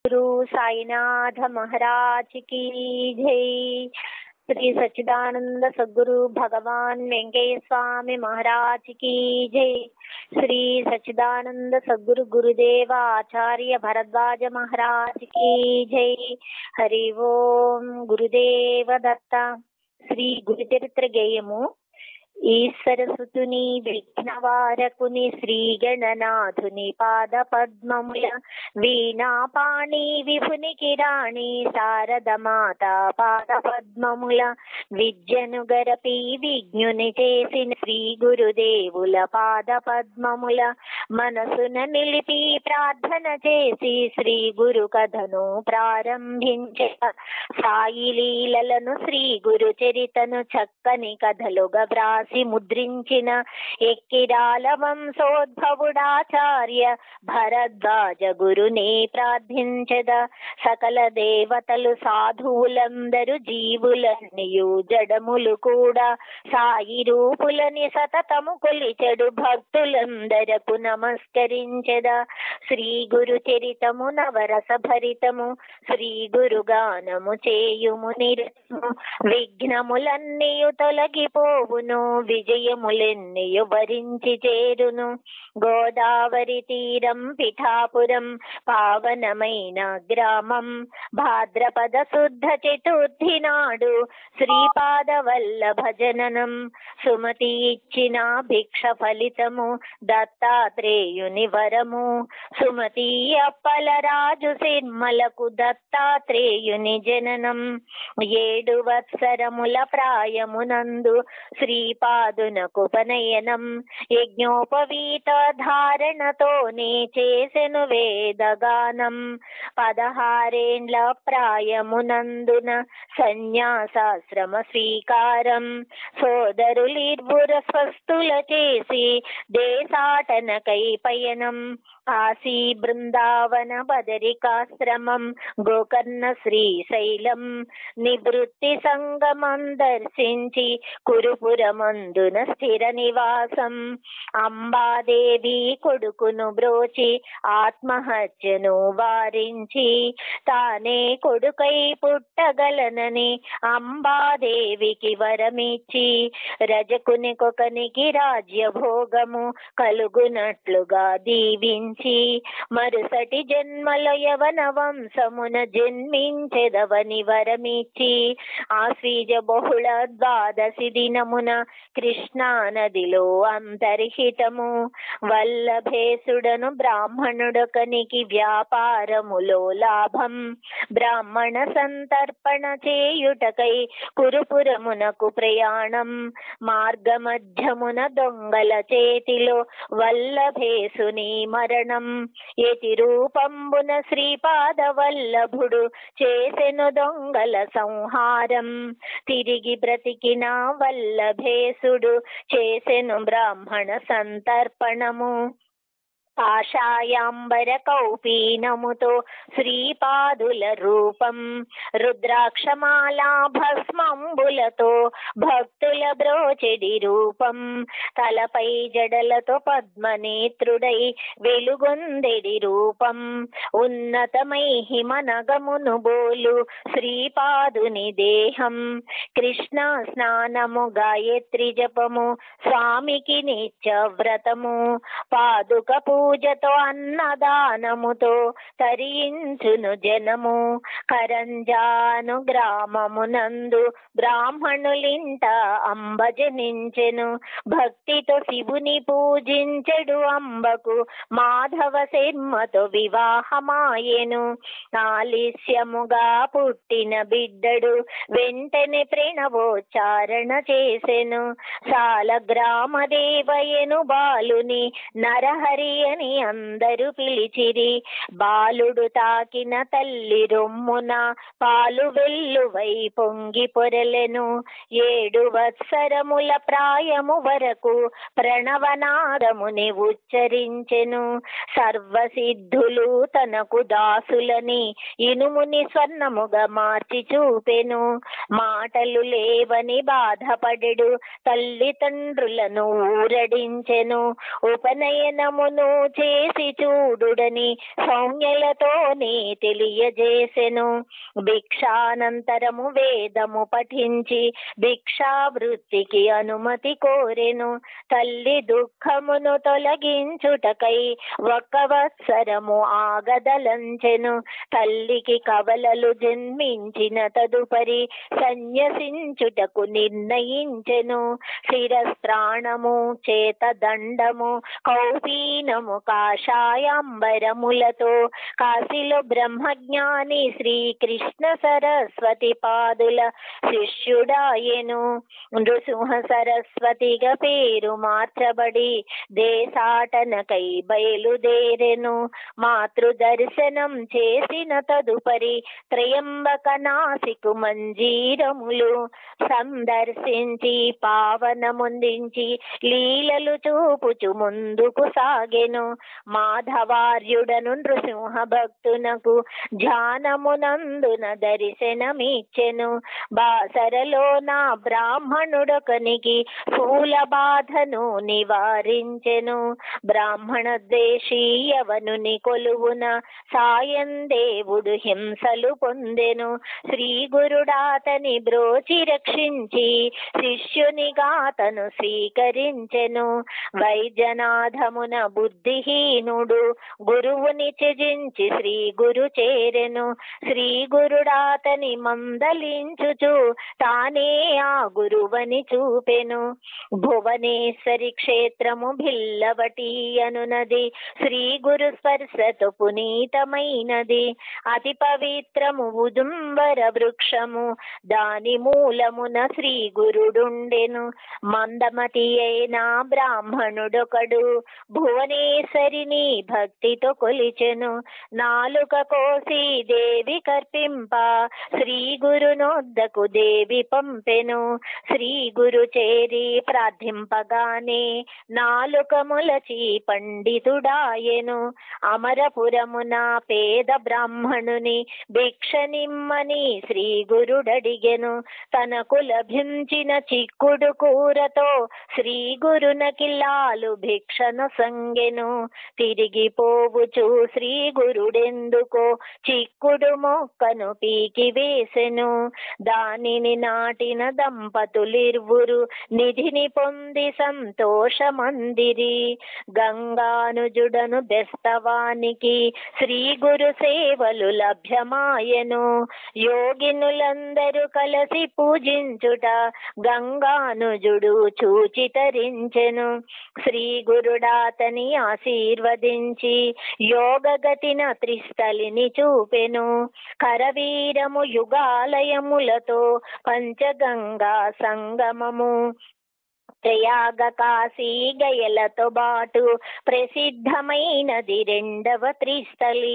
గురు సాయినాథ మహారాజ్ की జై శ్రీ సచ్చిదానంద సద్గురు భగవాన్ వెంకయ్య స్వామి మహారాజ్ की జై శ్రీ సచ్చిదానంద సద్గురు గురుదేవ ఆచార్య భరద్వాజ మహారాజ్ की జై హరి ఓం గురుదేవ దత్త శ్రీ గురుచరిత్ర గేయము ఈశ్వర సుతుని విఘ్నవారకుని శ్రీ గణనాథుని పాద పద్మముల వీణాపాణి విభుని కిరాణి శారద మాత పాద పద్మముల విద్యను గరపి విజ్ఞుని చేసిన శ్రీ గురుదేవుల పాద పద్మముల మనసున నిలిపి ప్రార్థన చేసి శ్రీ గురు కథను ప్రారంభించ సాయి లీలలను శ్రీ గురు చరితను చక్కని కథలుగా వ్రాసి ముద్రించిన ఎక్కిరాల వంశోద్భవుడాచార్య భరద్వాజ గురుని ప్రార్థించద సకల దేవతలు సాధువులందరూ జీవులన్నయు జడములు కూడా సాయి రూపులని సతతము కొలిచెడు భక్తులందరకు నమస్కరించద శ్రీ గురు చరితము నవరస భరితము శ్రీ గురు గానము చేయుము నిరతము విఘ్నములన్నీయు తొలగిపోవును విజయములెన్నయు భరించి చేరును గోదావరి తీరం పిఠాపురం పావనమైన గ్రామం భాద్రపద శుద్ధ చతుర్థి నాడు శ్రీపాద వల్లభ జననం సుమతి ఇచ్చిన భిక్ష ఫలితము దత్తాత్రేయుని వరము సుమతి అప్పల రాజు సిర్మలకు దత్తాత్రేయుని జననం ఏడు వత్సరముల ప్రాయమునందు శ్రీపాదునకు ఉపనయనం యజ్ఞోపవీత ధారణతోనే చేసెను వేదగానం పదహారేండ్ల ప్రాయమునందున సన్యాసాశ్రమ స్వీకారం సోదరులిర్వుర స్వస్థుల చేసి దేశాటనకై పయనం కాశీ బృందావన బదరికాశ్రమం గోకర్ణ శ్రీశైలం నివృత్తి సంగమం దర్శించి కురుపురమందున స్థిర నివాసం అంబాదేవి కొడుకును బ్రోచి ఆత్మహత్యను వారించి తానే కొడుకై పుట్టగలనని అంబాదేవికి వరమిచ్చి రజకునికొకనికి రాజ్యభోగము కలుగునట్లుగా దీవించి మరుసటి జన్మల యవన వంశమున జన్మించెదవని వరమిచ్చి ఆశ్వీజ బహుళ ద్వాదశి దినమున కృష్ణా నదిలో అంతర్హితము వల్లభేసుడను బ్రాహ్మణుడొకనికి వ్యాపారములో లాభం బ్రాహ్మణ సంతర్పణ చేయుటకై కురుపురమునకు ప్రయాణం మార్గమధ్యమున దొంగల చేతిలో వల్లభేసుని మరణం ఎతి రూపంబున శ్రీపాద వల్లభుడు చేసెను దొంగల సంహారం తిరిగి బ్రతికిన వల్లభేసుడు చేసెను బ్రాహ్మణ సంతర్పణము పాషాయాంబర కౌపీనముతో శ్రీపాదుల రూపం రుద్రాక్షమాలా భస్మంబులతో భక్తుల బ్రోచెడి రూపం తలపై జడలతో పద్మనేత్రుడై వెలుగొందెడి రూపం ఉన్నతమై హిమనగమును బోలు శ్రీపాదుని దేహం కృష్ణ స్నానము గాయత్రి జపము స్వామికి నిత్య వ్రతము పాదుక పూజతో అన్నదానముతో తరించును జనము కరంజాను గ్రామమునందు బ్రాహ్మణులింట అంబజనించెను భక్తితో శివుని పూజించెడు అంబకు మాధవ శర్మతో వివాహమాయెను ఆలస్యముగా పుట్టిన బిడ్డడు వెంటనే ప్రణవోచ్చారణ చేసెను సాల గ్రామ దేవయను బాలుని నరహరి అని అందరూ పిలిచిరి బాలుడు తాకిన తల్లి రొమ్మున హృదయమున పాలు వెల్లువై పొంగి పొరలెను ఏడు వత్సరముల ప్రాయము వరకు ప్రణవనాదముని ఉచ్చరించెను సర్వసిద్ధులు తనకు దాసులని ఇనుముని స్వర్ణముగా మార్చి చూపెను మాటలు లేవని బాధపడెడు తల్లిదండ్రులను ఊరడించెను ఉపనయనమును చేసి చూడుడని సౌమ్యలతోనే తెలియజేసెను భిక్షానంతరము వేదము పఠించి భిక్షా వృత్తికి అనుమతి కోరెను తల్లి దుఃఖమును తొలగించుటకై ఒక్క వత్సరము ఆగదలంచెను తల్లికి కవలలు జన్మించిన తదుపరి సన్యసించుటకు నిర్ణయించెను శిరస్త్రాణము చేత దండము కౌపీనము కాషాయాంబరములతో కాశీలో బ్రహ్మజ్ఞాని శ్రీకృష్ణ సరస్వతి పాదుల శిష్యుడాయెను నృసింహ సరస్వతిగా పేరు మార్చబడి దేశాటనకై బయలుదేరెను మాతృ దర్శనం చేసిన తదుపరి త్రయంబక నాసికు మంజీరములు సందర్శించి పావనముందించి లీలలు చూపుచు ముందుకు సాగెను మాధవార్యుడను నృసింహ భక్తునకు ధ్యానమునందున దర్శనమిచ్చెను బాసరలో నా బ్రాహ్మణుడొకనికి స్థూల బాధను నివారించెను బ్రాహ్మణ దేశీయవనుని కొలువున సాయం దేవుడు హింసలు పొందెను శ్రీ గురుడాతని బ్రోచి రక్షించి శిష్యునిగాతను స్వీకరించెను వైద్యనాథమున బుద్ధిహీనుడు గురువుని త్యజించి శ్రీ గురు చేరెను శ్రీ గురుడాతని మందలించుచు తానే ఆ గురువని చూపెను భువనేశ్వరి క్షేత్రము భిల్లవటి అనునది శ్రీ గురు స్పర్శతో పునీతమైనది అతి పవిత్రము ఉదుంబర వృక్షము దాని మూలమున శ్రీ గురుడుండెను మందమతి అయిన బ్రాహ్మణుడొకడు భువనేశ్వరిని భక్తితో కొలిచెను నాలుక కోసి దేవి కర్పింప శ్రీ గురునొద్దకు దేవి పంపెను శ్రీ గురు చేరి ప్రార్థింపగానే నాలుక మొలచి పండితుడాయెను అమరపురమున పేద బ్రాహ్మణుని భిక్ష నిమ్మని శ్రీ గురుడడిగెను తనకు లభించిన చిక్కుడు కూరతో శ్రీ గురునకిల్లాలు భిక్షను సంగెను తిరిగి పోవుచు శ్రీ గురుడెందుకో చిక్కుడు మొక్కను పీకి వేసెను దానిని నాటిన దంపతులిరువురు నిధిని పొంది సంతోషమందిరి గంగానుజుడను బెస్తవానికి శ్రీ గురు సేవలు లభ్యమాయను యోగినులందరూ కలసి పూజించుట గంగానుజుడు చూచి తరించెను శ్రీ గురుడాతని ఆశీర్వదించి యోగగతిన త్రిస్థలిని చూపెను కరవీరము యుగాలయములతో పంచగంగా సంగమము ప్రయాగ కాశీ గయలతో బాటు ప్రసిద్ధమైనది రెండవ త్రిస్థలి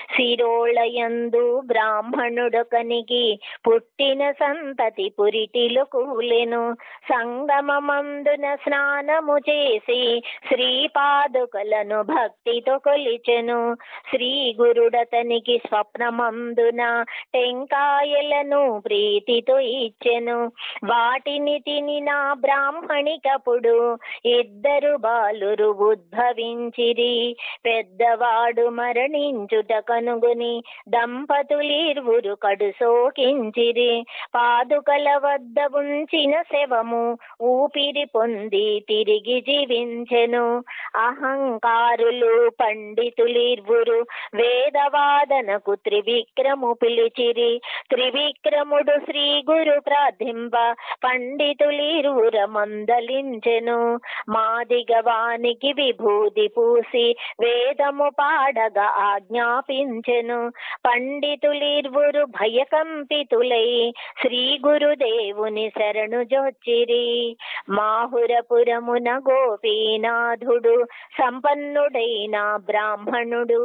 శిరోళయందు బ్రాహ్మణుడొకనికి పుట్టిన సంతతి పురిటిలో కూలెను సంగమమందున స్నానము చేసి శ్రీపాదుకలను భక్తితో కొలిచెను శ్రీ గురుడతనికి స్వప్నమందున టెంకాయలను ప్రీతితో ఇచ్చెను వాటిని తిని నా బ్రాహ్మణి కపుడు ఇద్దరు బాలురు ఉద్భవించిరి పెద్దవాడు మరణించుట కనుగొని దంపతులిరువురు కడు సోకించిరి పాదుకల వద్ద ఉంచిన శవము ఊపిరి పొంది తిరిగి జీవించెను అహంకారులు పండితులిరువురు వేదవాదనకు త్రివిక్రము పిలిచిరి త్రివిక్రముడు శ్రీ గురు ప్రార్థింప పండితులిరువుర మందలించెను మాదిగవానికి విభూది పూసి వేదము పాడగా ఆజ్ఞాపించెను పండితులిరువురు భయకంపితులై శ్రీ గురుదేవుని శరణు జొచ్చిరి మాహురపురమున గోపీనాథుడు సంపన్నుడైన బ్రాహ్మణుడు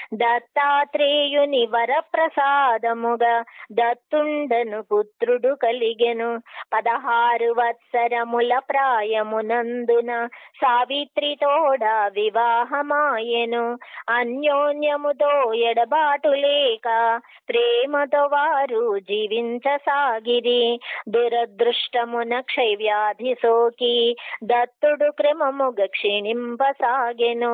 దత్తాత్రేయుని వరప్రసాదముగా దత్తుండను పుత్రుడు కలిగెను పదహారు వత్సరముల ప్రాయమునందున సావిత్రితోడ వివాహమాయెను అన్యోన్యముతో ఎడబాటు లేక ప్రేమతో వారు జీవించసాగిరి దురదృష్టమున క్షయవ్యాధి సోకి దత్తుడు క్రమముగ క్షీణింపసాగెను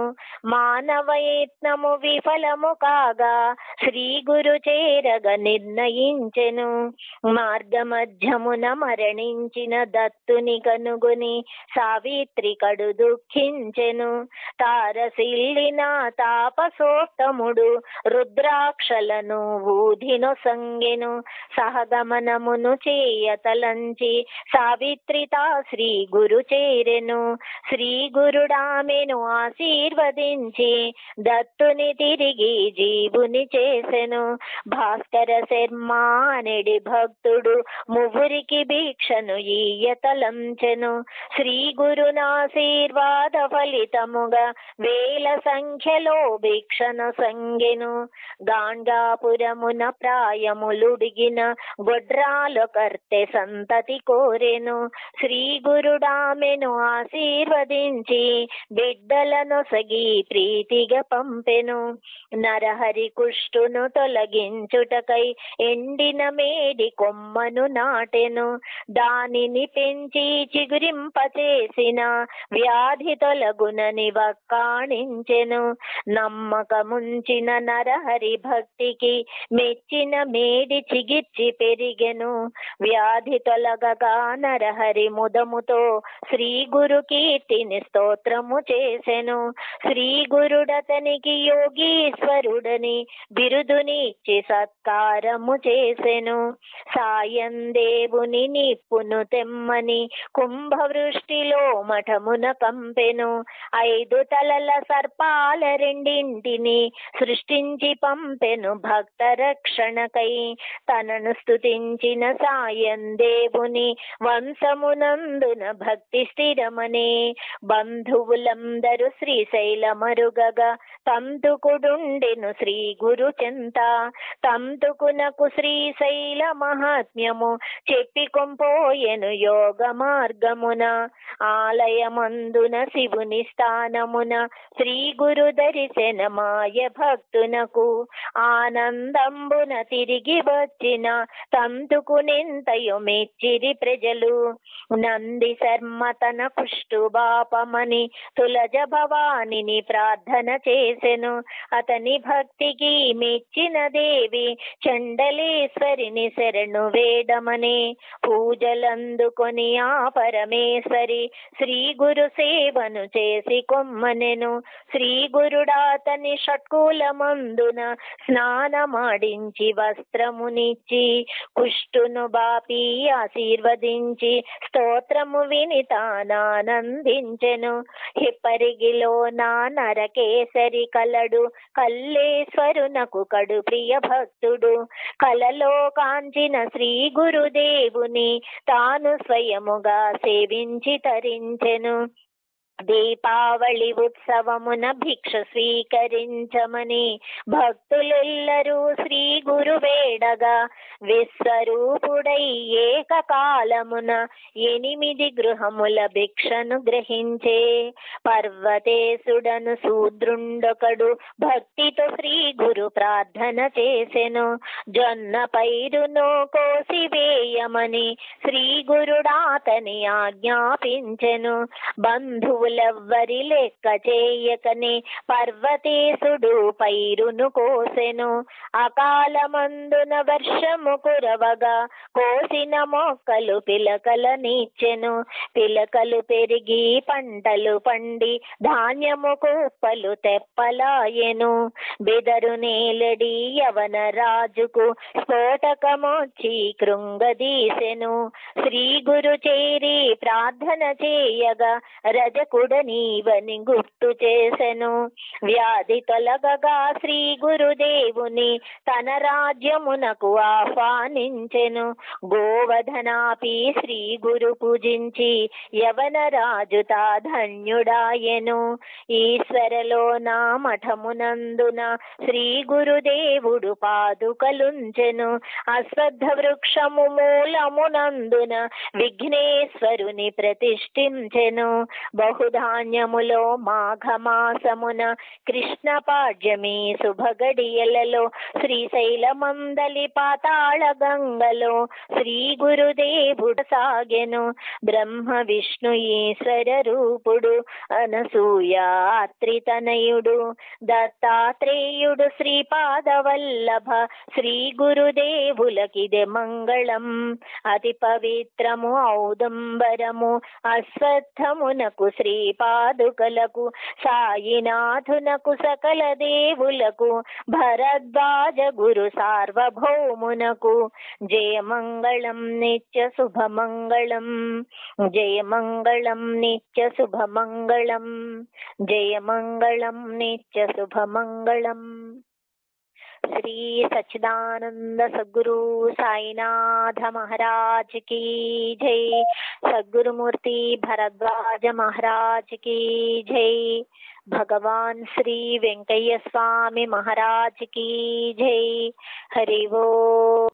మానవయత్నము విఫలము కాగా శ్రీ గురు చేరగ నిర్ణయించెను మార్గమధ్యమున మరణించిన దత్తుని కనుగొని సావిత్రి కడు దుఃఖించెను తారసిల్లిన తాపసోత్తముడు రుద్రాక్షలను ఊధిను సంగెను సహగమనమును చేయతలంచి సావిత్రిత శ్రీ గురు చేరెను శ్రీ గురుడామెను ఆశీర్వదించి దత్తుని తిరిగి జీవుని చేసెను భాస్కర శర్మ అనెడి భక్తుడు మువ్వురికి భిక్షను ఈయతలంచెను శ్రీ గురునాశీర్వాద ఫలితముగా వేల సంఖ్యలో భిక్షను సంగెను గాండాపురమున ప్రాయములుడిగిన గొడ్రాలు కర్తె సంతతి కోరెను శ్రీ గురుడామెను ఆశీర్వదించి బిడ్డలను సగి ప్రీతిగా పంపెను నరహరి కుష్టును తొలగించుటకై ఎండిన మేడి కొమ్మను నాటెను దానిని పెంచి చిగురింపచేసిన వ్యాధి తొలగునని వక్కాణించెను నమ్మకముంచిన నరహరి భక్తికి మెచ్చిన మేడి చిగిర్చి పెరిగెను వ్యాధి తొలగగా నరహరి ముదముతో శ్రీ గురు కీర్తిని స్తోత్రము చేసెను శ్రీ గురుడతనికి యోగీశ్వరుడని బిరుదునిచ్చి సత్కారము చేసెను సాయం దేవుని నిప్పును తెమ్మని కుంభవృష్టిలో మఠమున కంపెను ఐదు తలల సర్పాల రెండింటిని సృష్టించి పంపెను భక్త రక్షణకై తనను స్తుతించిన సాయం దేవుని వంశమునందున భక్తి స్థిరమనే బంధువులందరూ శ్రీశైలమరుగగా తంతుకుడుండెను శ్రీ గురు చెంత తంతుకునకు శ్రీశైల మహాత్మ్యము చెప్పి కొంపోయెను యోగ మార్గమున ఆలయమందున శివుని స్థానమున శ్రీ గురు దర్శన మాయ భక్తునకు ఆనందంబున తిరిగి వచ్చిన తంతుకునెంతయో మెచ్చిరి ప్రజలు నంది శర్మ తన కుష్టు బాపమని తులజ భవానిని ప్రార్థన చేసెను అతని భక్తికి మెచ్చిన దేవి చండలేశ్వరిని శరణు వేడమని పూజలందుకొని ఆ పరమేశ్వరి శ్రీ గురు సేవను చేసి కొమ్మనెను శ్రీ గురుడాతని షట్కూలమందున స్నానమాడించి వస్త్రమునిచ్చి కుష్టును బాపి ఆశీర్వదించి స్తోత్రము విని తానానందించెను హిప్పరిగిలో నా నరకేసరి కలడు కల్లేశ్వరునకు కడు ప్రియ భక్తుడు కలలో కాంచిన శ్రీ గురుదేవుని తాను స్వయముగా సేవించి తరించెను దీపావళి ఉత్సవమున భిక్ష స్వీకరించమని భక్తులెల్లరూ శ్రీ గురు వేడగా విశ్వరూపుడై ఏకకాలమున ఎనిమిది గృహముల భిక్షను గ్రహించే పర్వతేశుడను శూద్రుండొకడు భక్తితో శ్రీ గురు ప్రార్థన చేసెను జొన్న పైరును కోసివేయమని శ్రీ గురుడాతని ఆజ్ఞాపించెను బంధువు బంధువులెవ్వరి లెక్క చేయకని పర్వతేశుడు పైరును కోసెను అకాలమందున వర్షము కురవగా కోసిన మొక్కలు పిలకలనిచ్చెను పిలకలు పెరిగి పంటలు పండి ధాన్యము కుప్పలు తెప్పలాయెను బెదరు నేలడి యవన రాజుకు స్ఫోటకమొచ్చి కృంగదీసెను శ్రీ గురు చేరి ప్రార్థన చేయగా రజకు నీవని గుర్తు చేసెను వ్యాధి తొలగగా శ్రీ గురుదేవుని తన రాజ్యమునకు ఆహ్వా ఆహ్వానించెను గోవధనాపి శ్రీ గురు పూజించి యవన రాజుతా ధన్యుడాయెను ఈశ్వరలో నా మఠమునందున శ్రీ గురుదేవుడు పాదుకలుంచెను అశ్వత్థ వృక్షము మూలమునందున విఘ్నేశ్వరుని ప్రతిష్ఠించెను బహుధాన్యములో మాఘమాసమున కృష్ణ పాడ్యమి శుభగడియలలో శ్రీశైలమందలి పాతాళ గంగలో శ్రీ గురుదేవుడు సాగెను బ్రహ్మ విష్ణు ఈశ్వర రూపుడు అనసూయాత్రితనయుడు దత్తాత్రేయుడు శ్రీపాదవల్లభ శ్రీ గురుదేవులకిదే మంగళం అతి పవిత్రము ఔదంబరము అశ్వత్థమునకు శ్రీపాదుకలకు సాయినాథునకు సకల దేవులకు భరద్వాజ గురు సార్వభౌమునకు జయమంగళం నిత్య శుభమంగళం జయమంగళం నిత్య శుభమంగళం జయమంగళం నిత్య శుభమంగళం శ్రీ సచ్చిదానంద సద్గురు సాయినాథ మహారాజ్ की जय सद्गुरुमूर्ति भरद्वाज महाराज की जय भगवान श्री वेंकయ్య స్వామి महाराज की जय हरि वो